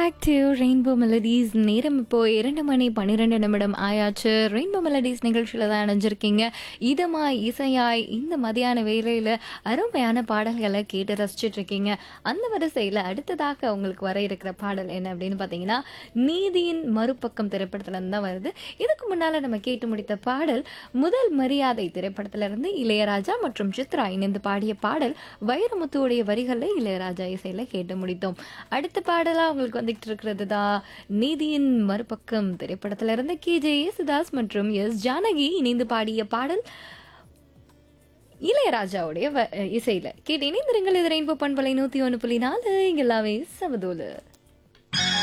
back to rainbow melodies நேரம் இப்போ இரண்டு மணி பன்னிரெண்டு நிமிடம் ஆயாச்சு ரெயின்போ மெலடிஸ் நிகழ்ச்சியில் தான் அணைஞ்சிருக்கீங்க இதமாய் இசையாய் இந்த மதியான வேலையில் அருமையான பாடல்களை கேட்டு ரசிச்சுட்டு இருக்கீங்க அந்த வரிசையில் அடுத்ததாக உங்களுக்கு வர இருக்கிற பாடல் என்ன அப்படின்னு பார்த்தீங்கன்னா நீதியின் மறுபக்கம் திரைப்படத்துலேருந்து தான் வருது இதுக்கு முன்னால் நம்ம கேட்டு முடித்த பாடல் முதல் மரியாதை திரைப்படத்திலிருந்து இளையராஜா மற்றும் சித்ரா இணைந்து பாடிய பாடல் வைரமுத்துவுடைய வரிகளில் இளையராஜா இசையில் கேட்டு முடித்தோம் அடுத்த பாடலா உங்களுக்கு வந்துகிட்டு இருக்கிறது தான் நீதியின் மறுபக்கம் திரைப்படத்திலிருந்து கே ஜே யேசுதாஸ் மற்றும் எஸ் ஜானகி இணைந்து பாடிய பாடல் இளையராஜாவுடைய வ- இசையில கேட்டு இணைந்திருங்கள் இது ரெயின்போ பண்பலை நூத்தி ஒன்று புள்ளி நாலு இங்க எல்லாமே சமதோலு